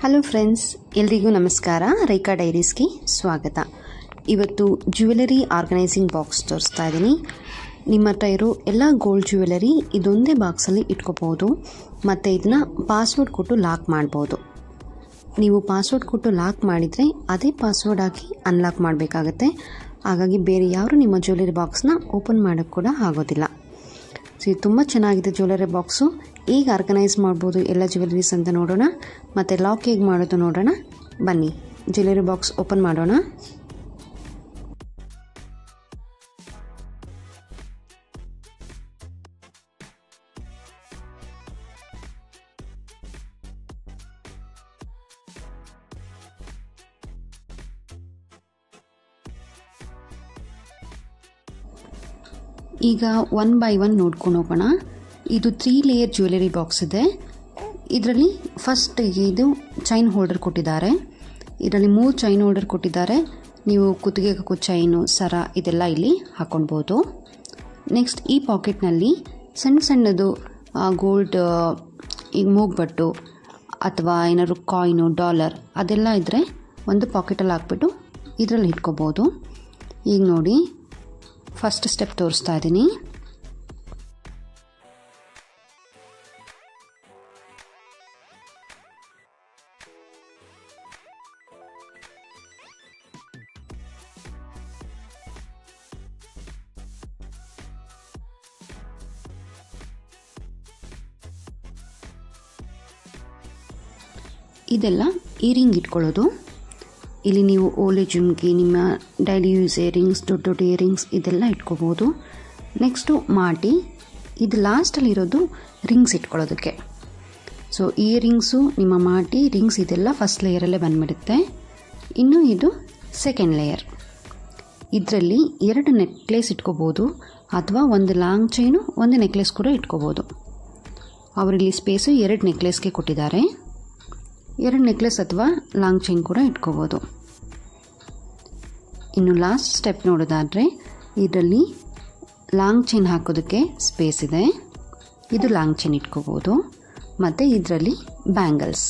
hello friends ಎಲ್ರಿಗೂ ನಮಸ್ಕಾರ ರೇಖಾ ಡೈರೀಸ್ಗೆ ಸ್ವಾಗತ ಇವತ್ತು ಜ್ಯುವೆಲರಿ ಆರ್ಗನೈಸಿಂಗ್ ಬಾಕ್ಸ್ ತೋರಿಸ್ತಾ ಇದ್ದೀನಿ ನಿಮ್ಮ ಹತ್ರ ಇರೋ ಎಲ್ಲ ಗೋಲ್ಡ್ ಜ್ಯುವೆಲರಿ ಇದೊಂದೇ ಬಾಕ್ಸಲ್ಲಿ ಇಟ್ಕೋಬೋದು ಮತ್ತು ಇದನ್ನ ಪಾಸ್ವರ್ಡ್ ಕೊಟ್ಟು ಲಾಕ್ ಮಾಡ್ಬೋದು ನೀವು ಪಾಸ್ವರ್ಡ್ ಕೊಟ್ಟು ಲಾಕ್ ಮಾಡಿದರೆ ಅದೇ ಪಾಸ್ವರ್ಡ್ ಹಾಕಿ ಅನ್ಲಾಕ್ ಮಾಡಬೇಕಾಗತ್ತೆ ಹಾಗಾಗಿ ಬೇರೆ ಯಾರು ನಿಮ್ಮ ಜ್ಯುವೆಲರಿ ಬಾಕ್ಸ್ನ ಓಪನ್ ಮಾಡೋಕ್ಕೆ ಕೂಡ ಆಗೋದಿಲ್ಲ ಸೊ ಇದು ತುಂಬ ಚೆನ್ನಾಗಿದೆ ಜ್ಯುವೆಲರಿ ಬಾಕ್ಸು ಈಗ ಆರ್ಗನೈಸ್ ಮಾಡ್ಬೋದು ಎಲ್ಲ ಜ್ಯುವೆಲರೀಸ್ ಅಂತ ನೋಡೋಣ ಮತ್ತು ಲಾಕ್ ಹೇಗೆ ಮಾಡೋದು ನೋಡೋಣ ಬನ್ನಿ ಜ್ಯುವೆಲರಿ ಬಾಕ್ಸ್ ಓಪನ್ ಮಾಡೋಣ ಈಗ ಒನ್ ಬೈ ಒನ್ ನೋಡ್ಕೊಂಡು ಹೋಗೋಣ ಇದು ತ್ರೀ ಲೇಯರ್ ಜ್ಯುವೆಲರಿ ಬಾಕ್ಸ್ ಇದೆ ಇದರಲ್ಲಿ ಫಸ್ಟ್ ಇದು ಚೈನ್ ಹೋಲ್ಡರ್ ಕೊಟ್ಟಿದ್ದಾರೆ ಇದರಲ್ಲಿ ಮೂರು ಚೈನ್ ಹೋಲ್ಡರ್ ಕೊಟ್ಟಿದ್ದಾರೆ ನೀವು ಕುತ್ತಿಗೆ ಹಾಕೋ ಚೈನು ಸರ ಇದೆಲ್ಲ ಇಲ್ಲಿ ಹಾಕೊಳ್ಬೋದು ನೆಕ್ಸ್ಟ್ ಈ ಪಾಕೆಟ್ನಲ್ಲಿ ಸಣ್ಣ ಸಣ್ಣದು ಗೋಲ್ಡ್ ಈಗ ಮೂಗ್ಬಟ್ಟು ಅಥವಾ ಏನಾದ್ರು ಕಾಯಿನು ಡಾಲರ್ ಅದೆಲ್ಲ ಇದ್ದರೆ ಒಂದು ಪಾಕೆಟಲ್ಲಿ ಹಾಕ್ಬಿಟ್ಟು ಇದರಲ್ಲಿ ಇಟ್ಕೋಬೋದು ಈಗ ನೋಡಿ ಫಸ್ಟ್ ಸ್ಟೆಪ್ ತೋರಿಸ್ತಾ ಇದ್ದೀನಿ ಇದೆಲ್ಲ ಇಯರಿಂಗ್ ಇಟ್ಕೊಳ್ಳೋದು ಇಲ್ಲಿ ನೀವು ಓಲೆ ಜುಮ್ಕಿ ನಿಮ್ಮ ಡೈಲಿ ಯೂಸ್ ಇಯರಿಂಗ್ಸ್ ದೊಡ್ಡ ದೊಡ್ಡ ಇಯರಿಂಗ್ಸ್ ಇದೆಲ್ಲ ಇಟ್ಕೋಬೋದು ನೆಕ್ಸ್ಟು ಮಾಟಿ ಇದು ಲಾಸ್ಟಲ್ಲಿರೋದು ರಿಂಗ್ಸ್ ಇಟ್ಕೊಳ್ಳೋದಕ್ಕೆ ಸೊ ಇಯರಿಂಗ್ಸು ನಿಮ್ಮ ಮಾಟಿ ರಿಂಗ್ಸ್ ಇದೆಲ್ಲ ಫಸ್ಟ್ ಲೇಯರಲ್ಲೇ ಬಂದುಬಿಡುತ್ತೆ ಇನ್ನು ಇದು ಸೆಕೆಂಡ್ ಲೇಯರ್ ಇದರಲ್ಲಿ ಎರಡು ನೆಕ್ಲೆಸ್ ಇಟ್ಕೋಬೋದು ಅಥವಾ ಒಂದು ಲಾಂಗ್ ಚೈನು ಒಂದು ನೆಕ್ಲೆಸ್ ಕೂಡ ಇಟ್ಕೋಬೋದು ಅವರಿಲ್ಲಿ ಸ್ಪೇಸು ಎರಡು ನೆಕ್ಲೆಸ್ಗೆ ಕೊಟ್ಟಿದ್ದಾರೆ ಎರಡು ನೆಕ್ಲೆಸ್ ಅಥವಾ ಲಾಂಗ್ ಚೈನ್ ಕೂಡ ಇಟ್ಕೋಬೋದು ಇನ್ನು ಲಾಸ್ಟ್ ಸ್ಟೆಪ್ ನೋಡೋದಾದರೆ ಇದರಲ್ಲಿ ಲಾಂಗ್ ಚೈನ್ ಹಾಕೋದಕ್ಕೆ ಸ್ಪೇಸ್ ಇದೆ ಇದು ಲಾಂಗ್ ಚೈನ್ ಇಟ್ಕೋಬೋದು ಮತ್ತು ಇದರಲ್ಲಿ ಬ್ಯಾಂಗಲ್ಸ್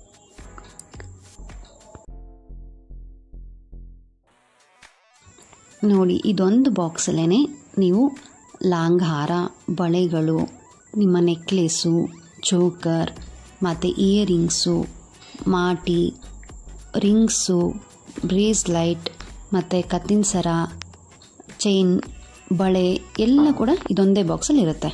ನೋಡಿ ಇದೊಂದು ಬಾಕ್ಸಲ್ಲೇ ನೀವು ಲಾಂಗ್ ಹಾರ ಬಳೆಗಳು ನಿಮ್ಮ ನೆಕ್ಲೆಸ್ಸು ಚೋಕರ್ ಮತ್ತು ಇಯರಿಂಗ್ಸು ಮಾಟಿ ರಿಂಗ್ಸು ಬ್ರೇಸ್ಲೈಟ್ ಮತ್ತು ಕತ್ತಿನ ಸರ ಚೈನ್ ಬಳೆ ಎಲ್ಲ ಕೂಡ ಇದೊಂದೇ ಬಾಕ್ಸಲ್ಲಿ ಇರುತ್ತೆ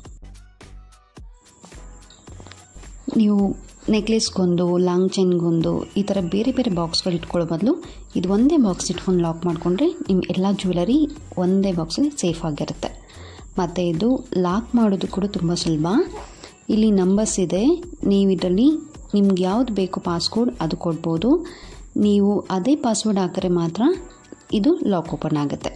ನೀವು ನೆಕ್ಲೆಸ್ಗೊಂದು ಲಾಂಗ್ ಚೈನ್ಗೊಂದು ಈ ಥರ ಬೇರೆ ಬೇರೆ ಬಾಕ್ಸ್ಗಳು ಇಟ್ಕೊಳ್ಳೋ ಬದಲು ಇದು ಒಂದೇ ಬಾಕ್ಸ್ ಇಟ್ಕೊಂಡು ಲಾಕ್ ಮಾಡಿಕೊಂಡ್ರೆ ನಿಮ್ಮ ಎಲ್ಲ ಜ್ಯುವೆಲರಿ ಒಂದೇ ಬಾಕ್ಸಲ್ಲಿ ಸೇಫ್ ಆಗಿರುತ್ತೆ ಮತ್ತು ಇದು ಲಾಕ್ ಮಾಡೋದು ಕೂಡ ತುಂಬ ಸುಲಭ ಇಲ್ಲಿ ನಂಬರ್ಸ್ ಇದೆ ನೀವು ಇದರಲ್ಲಿ ನಿಮ್ಗೆ ಯಾವ್ದು ಬೇಕು ಪಾಸ್ಕೋಡ್ ಅದು ಕೊಡ್ಬೋದು ನೀವು ಅದೇ ಪಾಸ್ವರ್ಡ್ ಹಾಕಿದ್ರೆ ಮಾತ್ರ ಇದು ಲಾಕ್ ಓಪನ್ ಆಗುತ್ತೆ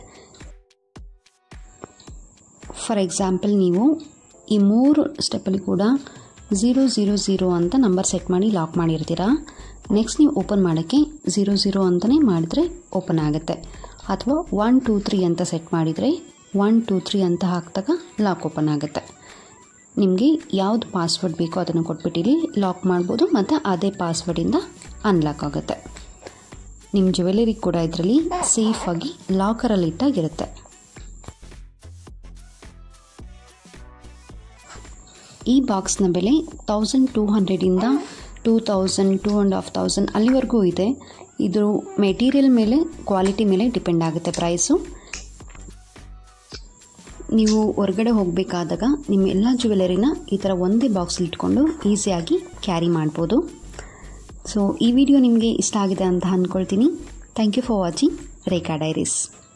ಫಾರ್ ಎಕ್ಸಾಂಪಲ್ ನೀವು ಈ ಮೂರು ಸ್ಟೆಪ್ಪಲ್ಲಿ ಕೂಡ ಝೀರೋ ಝೀರೋ ಝೀರೋ ಅಂತ ನಂಬರ್ ಸೆಟ್ ಮಾಡಿ ಲಾಕ್ ಮಾಡಿರ್ತೀರ ನೆಕ್ಸ್ಟ್ ನೀವು ಓಪನ್ ಮಾಡೋಕ್ಕೆ ಝೀರೋ ಝೀರೋ ಅಂತಲೇ ಮಾಡಿದ್ರೆ ಓಪನ್ ಆಗುತ್ತೆ ಅಥವಾ ಒನ್ ಟೂ ತ್ರೀ ಅಂತ ಸೆಟ್ ಮಾಡಿದರೆ ಒನ್ ಟೂ ತ್ರೀ ಅಂತ ಹಾಕಿದಾಗ ಲಾಕ್ ಓಪನ್ ಆಗುತ್ತೆ ನಿಮಗೆ ಯಾವ್ದು ಪಾಸ್ವರ್ಡ್ ಬೇಕೋ ಅದನ್ನು ಕೊಟ್ಬಿಟ್ಟಿಲ್ಲಿ ಲಾಕ್ ಮಾಡ್ಬೋದು ಮತ್ತು ಅದೇ ಪಾಸ್ವರ್ಡಿಂದ ಅನ್ಲಾಕ್ ಆಗುತ್ತೆ ನಿಮ್ಮ ಜ್ಯುವೆಲರಿ ಕೂಡ ಇದರಲ್ಲಿ ಸೇಫಾಗಿ ಲಾಕರಲ್ಲಿ ಇಟ್ಟಾಗಿರುತ್ತೆ ಈ ಬಾಕ್ಸ್ನ ಬೆಲೆ ತೌಸಂಡ್ ಟೂ ಹಂಡ್ರೆಡಿಂದ two thousand two and half thousand ಅಲ್ಲಿವರೆಗೂ ಇದೆ ಇದು ಮೆಟೀರಿಯಲ್ ಮೇಲೆ ಕ್ವಾಲಿಟಿ ಮೇಲೆ ಡಿಪೆಂಡ್ ಆಗುತ್ತೆ ಪ್ರೈಸು ನೀವು ಹೊರಗಡೆ ಹೋಗಬೇಕಾದಾಗ ನಿಮ್ಮ ಎಲ್ಲ ಜ್ಯುವೆಲರಿನ ಈ ಥರ ಒಂದೇ ಬಾಕ್ಸಲ್ಲಿ ಇಟ್ಕೊಂಡು ಈಸಿಯಾಗಿ ಕ್ಯಾರಿ ಮಾಡ್ಬೋದು ಸೊ ಈ ವಿಡಿಯೋ ನಿಮಗೆ ಇಷ್ಟ ಆಗಿದೆ ಅಂತ ಅಂದ್ಕೊಳ್ತೀನಿ thank you for watching Rekha diaries